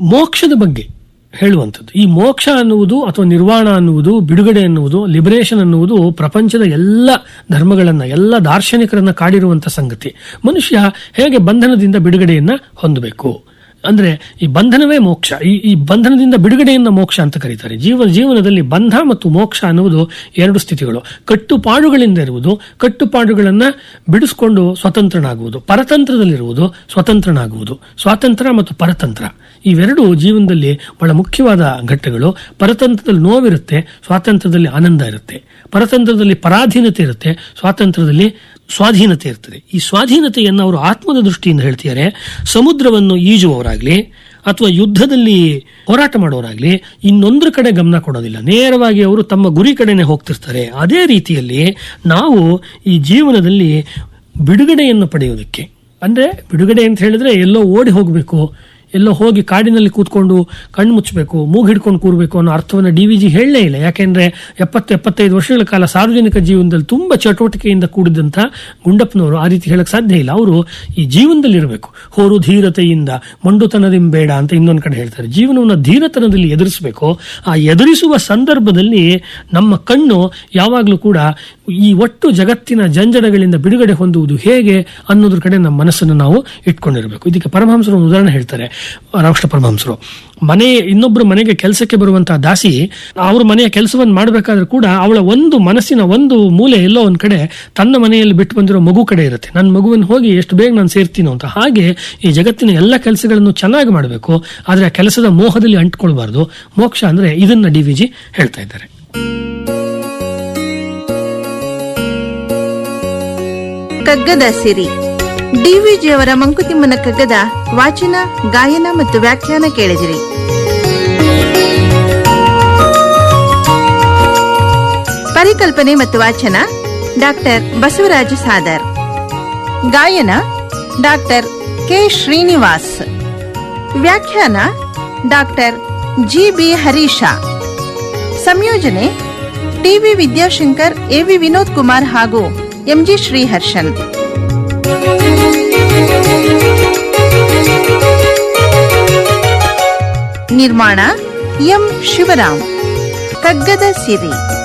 ಮೋಕ್ಷದ ಬಗ್ಗೆ ಹೇಳುವಂಥದ್ದು ಈ ಮೋಕ್ಷ ಅನ್ನುವುದು ಅಥವಾ ನಿರ್ವಾಣ ಅನ್ನುವುದು ಬಿಡುಗಡೆ ಅನ್ನುವುದು ಲಿಬರೇಷನ್ ಅನ್ನುವುದು ಪ್ರಪಂಚದ ಎಲ್ಲ ಧರ್ಮಗಳನ್ನ ಎಲ್ಲ ದಾರ್ಶನಿಕರನ್ನ ಕಾಡಿರುವಂತ ಸಂಗತಿ ಮನುಷ್ಯ ಹೇಗೆ ಬಂಧನದಿಂದ ಬಿಡುಗಡೆಯನ್ನ ಹೊಂದಬೇಕು ಅಂದ್ರೆ ಈ ಬಂಧನವೇ ಮೋಕ್ಷ ಈ ಈ ಬಂಧನದಿಂದ ಬಿಡುಗಡೆಯನ್ನ ಮೋಕ್ಷ ಅಂತ ಕರೀತಾರೆ ಜೀವ ಜೀವನದಲ್ಲಿ ಬಂಧ ಮತ್ತು ಮೋಕ್ಷ ಅನ್ನುವುದು ಎರಡು ಸ್ಥಿತಿಗಳು ಕಟ್ಟುಪಾಡುಗಳಿಂದ ಇರುವುದು ಕಟ್ಟುಪಾಡುಗಳನ್ನ ಬಿಡಿಸ್ಕೊಂಡು ಸ್ವತಂತ್ರನಾಗುವುದು ಪರತಂತ್ರದಲ್ಲಿರುವುದು ಸ್ವತಂತ್ರನಾಗುವುದು ಸ್ವಾತಂತ್ರ್ಯ ಮತ್ತು ಪರತಂತ್ರ ಇವೆರಡು ಜೀವನದಲ್ಲಿ ಬಹಳ ಮುಖ್ಯವಾದ ಘಟ್ಟಗಳು ಪರತಂತ್ರದಲ್ಲಿ ನೋವಿರುತ್ತೆ ಸ್ವಾತಂತ್ರ್ಯದಲ್ಲಿ ಆನಂದ ಇರುತ್ತೆ ಪರತಂತ್ರದಲ್ಲಿ ಪರಾಧೀನತೆ ಇರುತ್ತೆ ಸ್ವಾತಂತ್ರ್ಯದಲ್ಲಿ ಸ್ವಾಧೀನತೆ ಇರ್ತದೆ ಈ ಸ್ವಾಧೀನತೆಯನ್ನು ಅವರು ಆತ್ಮದ ದೃಷ್ಟಿಯಿಂದ ಹೇಳ್ತಿದ್ದಾರೆ ಸಮುದ್ರವನ್ನು ಈಜುವವರಾಗ್ಲಿ ಅಥವಾ ಯುದ್ಧದಲ್ಲಿ ಹೋರಾಟ ಮಾಡೋರಾಗ್ಲಿ ಇನ್ನೊಂದ್ರ ಕಡೆ ಗಮನ ಕೊಡೋದಿಲ್ಲ ನೇರವಾಗಿ ಅವರು ತಮ್ಮ ಗುರಿ ಕಡೆನೆ ಹೋಗ್ತಿರ್ತಾರೆ ಅದೇ ರೀತಿಯಲ್ಲಿ ನಾವು ಈ ಜೀವನದಲ್ಲಿ ಬಿಡುಗಡೆಯನ್ನು ಪಡೆಯೋದಕ್ಕೆ ಅಂದ್ರೆ ಬಿಡುಗಡೆ ಅಂತ ಹೇಳಿದ್ರೆ ಎಲ್ಲೋ ಓಡಿ ಹೋಗಬೇಕು ಎಲ್ಲೋ ಹೋಗಿ ಕಾಡಿನಲ್ಲಿ ಕೂತ್ಕೊಂಡು ಕಣ್ಣು ಮುಚ್ಚಬೇಕು ಮೂಗು ಹಿಡ್ಕೊಂಡು ಕೂರಬೇಕು ಅನ್ನೋ ಅರ್ಥವನ್ನು ಡಿ ವಿ ಜಿ ಹೇಳಲೇ ಇಲ್ಲ ಯಾಕೆಂದ್ರೆ ಎಪ್ಪತ್ತು ಎಪ್ಪತ್ತೈದು ವರ್ಷಗಳ ಕಾಲ ಸಾರ್ವಜನಿಕ ಜೀವನದಲ್ಲಿ ತುಂಬಾ ಚಟುವಟಿಕೆಯಿಂದ ಕೂಡಿದಂಥ ಗುಂಡಪ್ಪನವರು ಆ ರೀತಿ ಹೇಳಕ್ ಸಾಧ್ಯ ಇಲ್ಲ ಅವರು ಈ ಜೀವನದಲ್ಲಿ ಇರಬೇಕು ಹೋರು ಧೀರತೆಯಿಂದ ಮಂಡುತನದಿಂದ ಬೇಡ ಅಂತ ಇನ್ನೊಂದು ಕಡೆ ಹೇಳ್ತಾರೆ ಜೀವನವನ್ನು ಧೀರತನದಲ್ಲಿ ಎದುರಿಸಬೇಕು ಆ ಎದುರಿಸುವ ಸಂದರ್ಭದಲ್ಲಿ ನಮ್ಮ ಕಣ್ಣು ಯಾವಾಗಲೂ ಕೂಡ ಈ ಒಟ್ಟು ಜಗತ್ತಿನ ಜಂಜಡಗಳಿಂದ ಬಿಡುಗಡೆ ಹೊಂದುವುದು ಹೇಗೆ ಅನ್ನೋದ್ರ ಕಡೆ ನಮ್ಮ ಮನಸ್ಸನ್ನು ನಾವು ಇಟ್ಕೊಂಡಿರಬೇಕು ಇದಕ್ಕೆ ಪರಮಹಂಸರು ಒಂದು ಉದಾಹರಣೆ ಹೇಳ್ತಾರೆ ರಾಮಕೃಷ್ಣ ಪರಮಹಂಸರು ಮನೆ ಇನ್ನೊಬ್ಬರು ಮನೆಗೆ ಕೆಲಸಕ್ಕೆ ಬರುವಂತಹ ದಾಸಿ ಅವ್ರ ಮನೆಯ ಕೆಲಸವನ್ನು ಮಾಡಬೇಕಾದ್ರೂ ಕೂಡ ಅವಳ ಒಂದು ಮನಸ್ಸಿನ ಒಂದು ಮೂಲೆ ಎಲ್ಲೋ ಒಂದ್ ಕಡೆ ತನ್ನ ಮನೆಯಲ್ಲಿ ಬಿಟ್ಟು ಬಂದಿರೋ ಮಗು ಕಡೆ ಇರುತ್ತೆ ನನ್ನ ಮಗುವನ್ನು ಹೋಗಿ ಎಷ್ಟು ಬೇಗ ನಾನು ಸೇರ್ತೀನೋ ಅಂತ ಹಾಗೆ ಈ ಜಗತ್ತಿನ ಎಲ್ಲ ಕೆಲಸಗಳನ್ನು ಚೆನ್ನಾಗಿ ಮಾಡಬೇಕು ಆದ್ರೆ ಆ ಕೆಲಸದ ಮೋಹದಲ್ಲಿ ಅಂಟ್ಕೊಳ್ಬಾರ್ದು ಮೋಕ್ಷ ಅಂದ್ರೆ ಇದನ್ನ ಡಿ ವಿ ಜಿ ಹೇಳ್ತಾ ಇದ್ದಾರೆ ಕಗ್ಗದ ಸಿರಿ ಡಿವಿಜಿಯವರ ಮಂಕುತಿಮ್ಮನ ಕಗ್ಗದ ವಾಚನ ಗಾಯನ ಮತ್ತು ವ್ಯಾಖ್ಯಾನ ಕೇಳಿದಿರಿ ಪರಿಕಲ್ಪನೆ ಮತ್ತು ವಾಚನ ಡಾಕ್ಟರ್ ಬಸವರಾಜ ಸಾದರ್ ಗಾಯನ ಡಾಕ್ಟರ್ ಕೆ ಶ್ರೀನಿವಾಸ್ ವ್ಯಾಖ್ಯಾನ ಡಾಕ್ಟರ್ ಜಿ ಬಿ ಹರೀಶ ಸಂಯೋಜನೆ ಟಿವಿ ವಿದ್ಯಾಶಂಕರ್ ಎವಿ ವಿನೋದ್ ಕುಮಾರ್ ಹಾಗೂ ಎಂಜಿ ಶ್ರೀಹರ್ಷನ್ ನಿರ್ಮಾಣ ಎಂ ಶಿವರಾಮ್ ಕಗ್ಗದ ಸಿರಿ